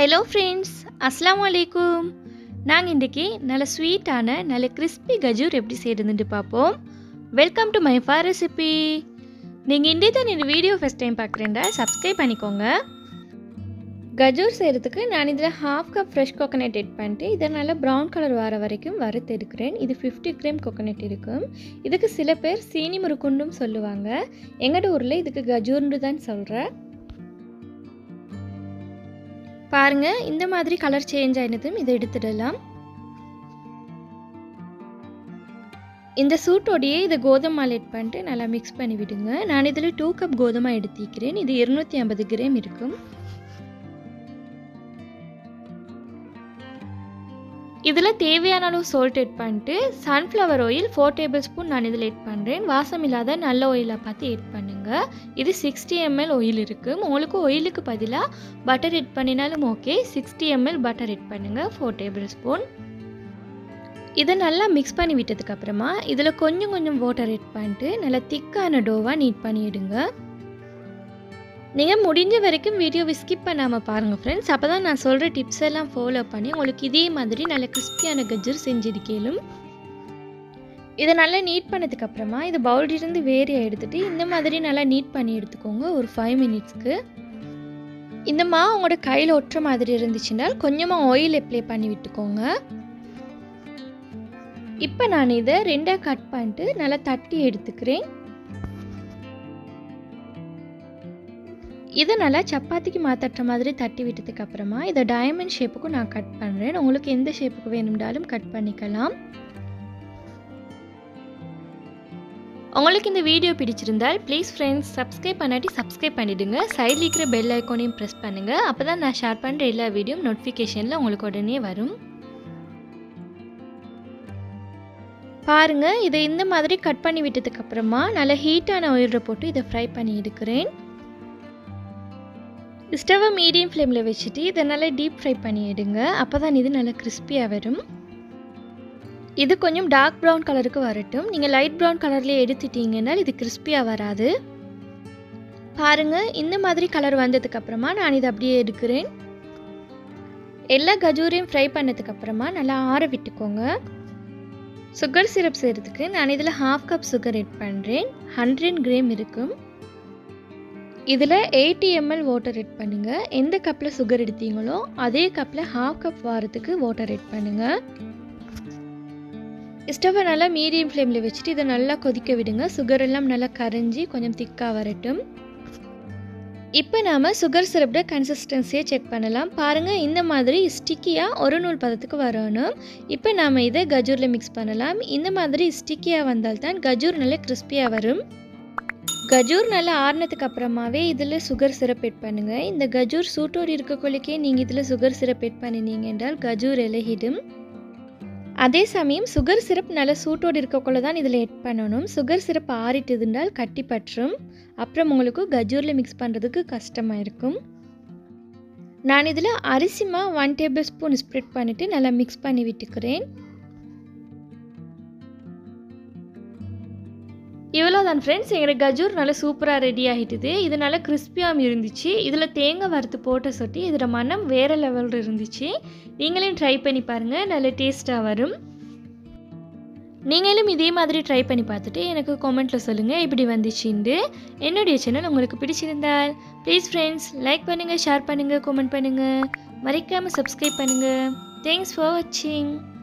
hello friends அஸ்ஸலாமு அலைக்கும் நாங்கள் இன்றைக்கி நல்ல ஸ்வீட்டான நல்ல கிறிஸ்பி கஜூர் எப்படி செய்கிறதுன்ட்டு பார்ப்போம் வெல்கம் டு மை ஃபா ரெசிபி நீங்கள் இன்றைய தான் இந்த வீடியோ ஃபஸ்ட் டைம் பார்க்குறேன்டா சப்ஸ்கிரைப் பண்ணிக்கோங்க கஜூர் செய்கிறதுக்கு நான் இதில் half cup fresh coconut add பண்ணிட்டு இதை நல்லா ப்ரௌன் கலர் வர வரைக்கும் வறுத்து எடுக்கிறேன் இது ஃபிஃப்டி கிராம் கோகனட் இருக்கும் இதுக்கு சில பேர் சீனி முறுக்குண்டும் சொல்லுவாங்க எங்களோட ஊரில் இதுக்கு கஜூர்னு தான் சொல்கிறேன் பாருங்க இந்த மாதிரி கலர் சேஞ்ச் ஆயினதும் இதை எடுத்துடலாம் இந்த சூட்டோடையே இதை கோதுமை மால் எட் பண்ணிட்டு நல்லா மிக்ஸ் பண்ணி விடுங்க நான் இதில் டூ கப் கோதுமை எடுத்திக்கிறேன் இது இருநூற்றி ஐம்பது கிராம் இருக்கும் இதில் தேவையான அளவு சால்ட் எட் பண்ணிட்டு sunflower oil four tablespoon நான் இதில் எட் பண்ணுறேன் வாசம் இல்லாத நல்ல ஆயிலாக பார்த்து எட் பண்ணுங்கள் இது சிக்ஸ்டி எம்எல் ஆயில் இருக்குது உங்களுக்கு ஆயிலுக்கு பதிலாக பட்டர் எட் பண்ணினாலும் okay sixty ml butter add பண்ணுங்கள் ஃபோர் டேபிள் ஸ்பூன் இதை நல்லா மிக்ஸ் பண்ணி விட்டதுக்கப்புறமா இதில் கொஞ்சம் கொஞ்சம் வாட்டர் எட் பண்ணிட்டு நல்லா திக்கான டோவாக நீட் பண்ணிவிடுங்க நீங்கள் முடிஞ்ச வரைக்கும் வீடியோவை ஸ்கிப் பண்ணாமல் பாருங்கள் ஃப்ரெண்ட்ஸ் அப்போ தான் நான் சொல்கிற டிப்ஸ் எல்லாம் ஃபாலோ பண்ணி உங்களுக்கு இதே மாதிரி நல்ல கிறிஸ்பியான கஜ்ஜர் செஞ்சிருக்கேலும் இதை நல்லா நீட் பண்ணதுக்கப்புறமா இது பவுல்லிருந்து வேரி எடுத்துகிட்டு இந்த மாதிரி நல்லா நீட் பண்ணி எடுத்துக்கோங்க ஒரு ஃபைவ் மினிட்ஸ்க்கு இந்த மா உங்களோட கையில் ஒட்டுற மாதிரி இருந்துச்சுன்னா கொஞ்சமாக ஆயில் அப்ளை பண்ணி விட்டுக்கோங்க இப்போ நான் இதை ரெண்டாக கட் பண்ணிட்டு நல்லா தட்டி எடுத்துக்கிறேன் இதை நல்லா சப்பாத்திக்கு மாத்தட்டுற மாதிரி தட்டி விட்டதுக்கு அப்புறமா இதை டைமண்ட் ஷேப்புக்கும் நான் கட் பண்ணுறேன் உங்களுக்கு எந்த ஷேப்புக்கு வேணும்னாலும் கட் பண்ணிக்கலாம் உங்களுக்கு இந்த வீடியோ பிடிச்சிருந்தால் ப்ளீஸ் ஃப்ரெண்ட்ஸ் சப்ஸ்கிரைப் பண்ணாட்டி சப்ஸ்கிரைப் பண்ணிவிடுங்க சைடில் இருக்கிற பெல் ஐக்கோனையும் ப்ரெஸ் பண்ணுங்கள் அப்போ தான் நான் ஷேர் பண்ணுற எல்லா வீடியோ நோட்டிஃபிகேஷனில் உங்களுக்கு உடனே வரும் பாருங்கள் இதை இந்த மாதிரி கட் பண்ணி விட்டதுக்கு அப்புறமா நல்லா ஹீட்டான ஆயிலில் போட்டு இதை ஃப்ரை பண்ணி எடுக்கிறேன் ஸ்டவ்வை மீடியம் ஃப்ளேமில் வச்சுட்டு இதை நல்லா டீப் ஃப்ரை பண்ணி எடுங்க அப்போ தான் இது நல்லா கிறிஸ்பியாக வரும் இது கொஞ்சம் டார்க் ப்ரௌன் கலருக்கு வரட்டும் நீங்கள் லைட் ப்ரௌன் கலர்லேயே எடுத்துட்டீங்கன்னா இது கிறிஸ்பியாக வராது பாருங்கள் இந்த மாதிரி கலர் வந்ததுக்கப்புறமா நான் இதை அப்படியே எடுக்கிறேன் எல்லா கஜூரையும் ஃப்ரை பண்ணதுக்கப்புறமா நல்லா ஆற விட்டுக்கோங்க சுகர் சிரப் செய்கிறதுக்கு நான் இதில் ஹாஃப் கப் சுகர் எட் பண்ணுறேன் ஹண்ட்ரட் கிராம் இருக்கும் இதில் எயிட்டி எம்எல் வாட்டர் எட் பண்ணுங்கள் எந்த கப்பில் சுகர் எடுத்தீங்களோ அதே கப்பில் ஹாஃப் கப் வாரத்துக்கு வாட்டர் எட் பண்ணுங்கள் ஸ்டவ்வை நல்லா மீடியம் ஃப்ளேமில் வச்சுட்டு இதை நல்லா கொதிக்க விடுங்க சுகர் எல்லாம் நல்லா கரைஞ்சி கொஞ்சம் திக்காக வரட்டும் இப்போ நாம் சுகர் சிரப்போட கன்சிஸ்டன்சியை செக் பண்ணலாம் பாருங்கள் இந்த மாதிரி ஸ்டிக்கியாக ஒரு நூல் பதத்துக்கு வரணும் இப்போ நாம் இதை கஜூரில் மிக்ஸ் பண்ணலாம் இந்த மாதிரி ஸ்டிக்கியாக வந்தால்தான் கஜூர் நல்லா கிறிஸ்பியாக வரும் கஜூர் நல்லா ஆறுனதுக்கு அப்புறமாவே இதில் சுகர் சிரப் எட் பண்ணுங்கள் இந்த கஜூர் சூட்டோடு இருக்கக்குள்ளிக்கே நீங்கள் இதில் சுகர் சிரப் எட் பண்ணினீங்க என்றால் கஜூர் இலகிடும் அதே சமயம் சுகர் சிரப் நல்லா சூட்டோடு இருக்கக்குள்ள தான் இதில் எட் பண்ணணும் சுகர் சிரப் ஆறிட்டுதுன்றால் கட்டி பற்றும் அப்புறம் உங்களுக்கு கஜூரில் மிக்ஸ் பண்ணுறதுக்கு கஷ்டமாக இருக்கும் நான் இதில் அரிசிமா ஒன் டேபிள் ஸ்பூன் ஸ்ப்ரெட் பண்ணிவிட்டு நல்லா மிக்ஸ் பண்ணி விட்டுக்கிறேன் இவ்வளோ தான் ஃப்ரெண்ட்ஸ் எங்களோட கஜூர் நல்லா சூப்பராக ரெடி ஆகிட்டுது இது நல்லா கிறிஸ்பியாகவும் இருந்துச்சு இதில் தேங்காய் வறுத்து போட்ட சொட்டி இதில் மனம் வேறு லெவலில் இருந்துச்சு நீங்களும் ட்ரை பண்ணி பாருங்கள் நல்ல டேஸ்ட்டாக வரும் நீங்களும் இதே மாதிரி ட்ரை பண்ணி பார்த்துட்டு எனக்கு கமெண்ட்டில் சொல்லுங்கள் இப்படி வந்துச்சுண்டு என்னுடைய சேனல் உங்களுக்கு பிடிச்சிருந்தால் ப்ளீஸ் ஃப்ரெண்ட்ஸ் லைக் பண்ணுங்கள் ஷேர் பண்ணுங்கள் கமெண்ட் பண்ணுங்கள் மறைக்காமல் சப்ஸ்கிரைப் பண்ணுங்கள் தேங்க்ஸ் ஃபார் வாட்சிங்